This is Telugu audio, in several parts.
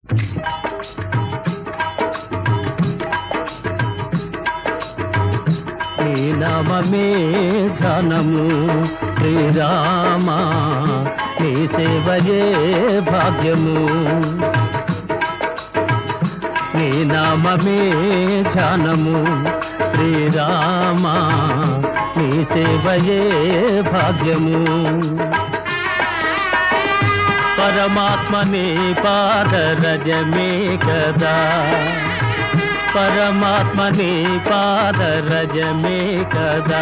నీ నామమే ధ్యానము శ్రీరామ నీ సేవయే భాగ్యము నీ నామమే ధ్యానము శ్రీరామ నీ సేవయే భాగ్యము పరమాత్మనే పాదరజమే కదా పరమాత్మని పాదరజమే కదా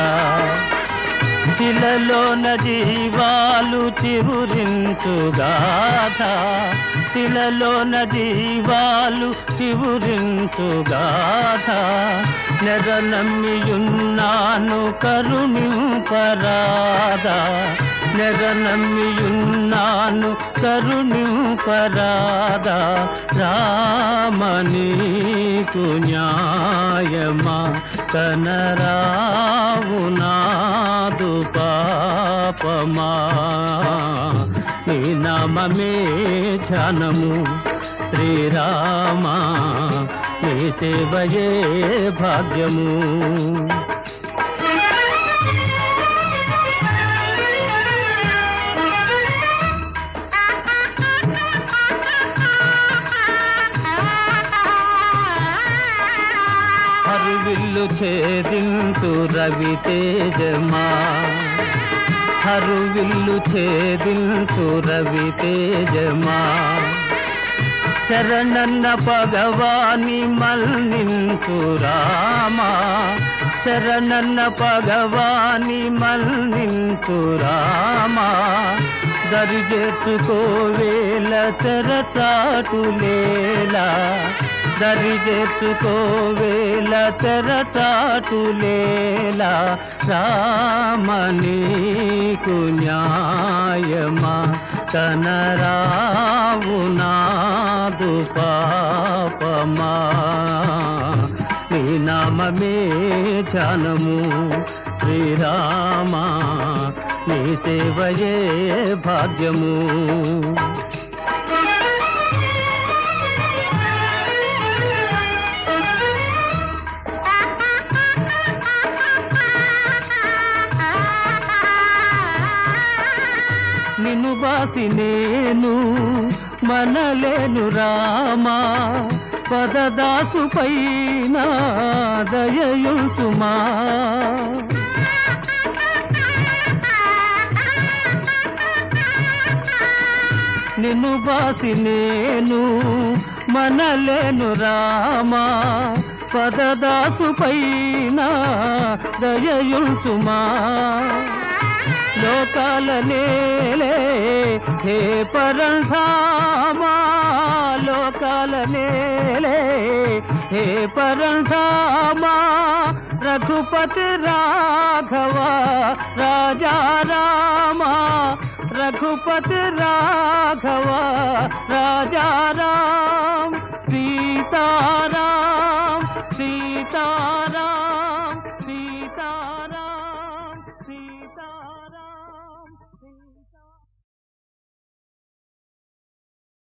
శిలలోన జీవాలు చివురించుగాథ శిలలోన జీవాలు చివురించుగాథ నెర నమ్మియున్నాను కరుణింపరాదా నెర నమ్మియున్నాను కరుణింపరాదా రామనీకు న్యాయమా కనరావు నాదు పాపమా నీ నామమే ధ్యానము శ్రీరామ నీ సేవయే భాగ్యము హరువిల్లు ఛేదింతు రవి తేజమా హరువిల్లు ఛేదింతు రవి తేజమా శరణన్న భగవాని మల్నింతు రామా శరణన్న భగవాని మల్నింతు రామా దరిజేసుకోవేల తెరచాటులేలా దరిజేసుకోవేల తెరచాటులేలా రామనీకు న్యాయమా కనరావు నాదు పాపమా నీ నామమే ధ్యానము శ్రీరామ నీ సేవయే భాగ్యము నిన్ను బాసి నేను మనలేను రామా పదదాసు పైన దయయుసుమా నిన్ను బాసి నేను మనలేను రామా పదదాసు పైన దయయుసుమా లోకాల నేలే హే పరంధామా లోకాల నేలే హే పరంధామా రఘుపతి రాఘవ రాజా రామా రఘుపతి రాఘవ రాజా రామ్ సీతారామ